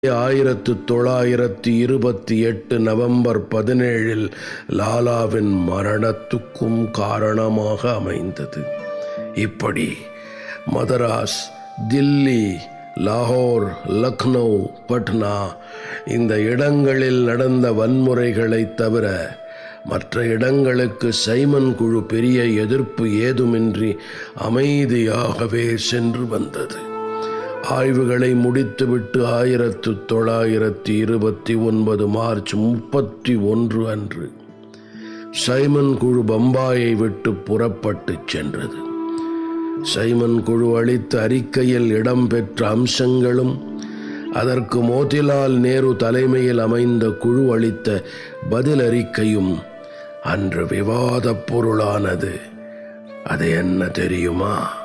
ஆயிரத்து தொள்ளாயிரத்தி இருபத்தி எட்டு நவம்பர் பதினேழில் லாலாவின் மரணத்துக்கும் காரணமாக அமைந்தது இப்படி மதராஸ் தில்லி லாகூர் லக்னோ பட்னா இந்த இடங்களில் நடந்த வன்முறைகளைத் தவிர மற்ற இடங்களுக்கு சைமன் குழு பெரிய எதிர்ப்பு ஏதுமின்றி அமைதியாகவே சென்று வந்தது ஆய்வுகளை முடித்துவிட்டு ஆயிரத்து தொள்ளாயிரத்தி இருபத்தி ஒன்பது மார்ச் முப்பத்தி ஒன்று அன்று சைமன் குழு பம்பாயை விட்டு புறப்பட்டு சென்றது சைமன் குழு அளித்த அறிக்கையில் இடம்பெற்ற அம்சங்களும் அதற்கு மோதிலால் நேரு தலைமையில் அமைந்த குழு அளித்த பதில் அறிக்கையும் அன்று விவாதப் பொருளானது அது என்ன தெரியுமா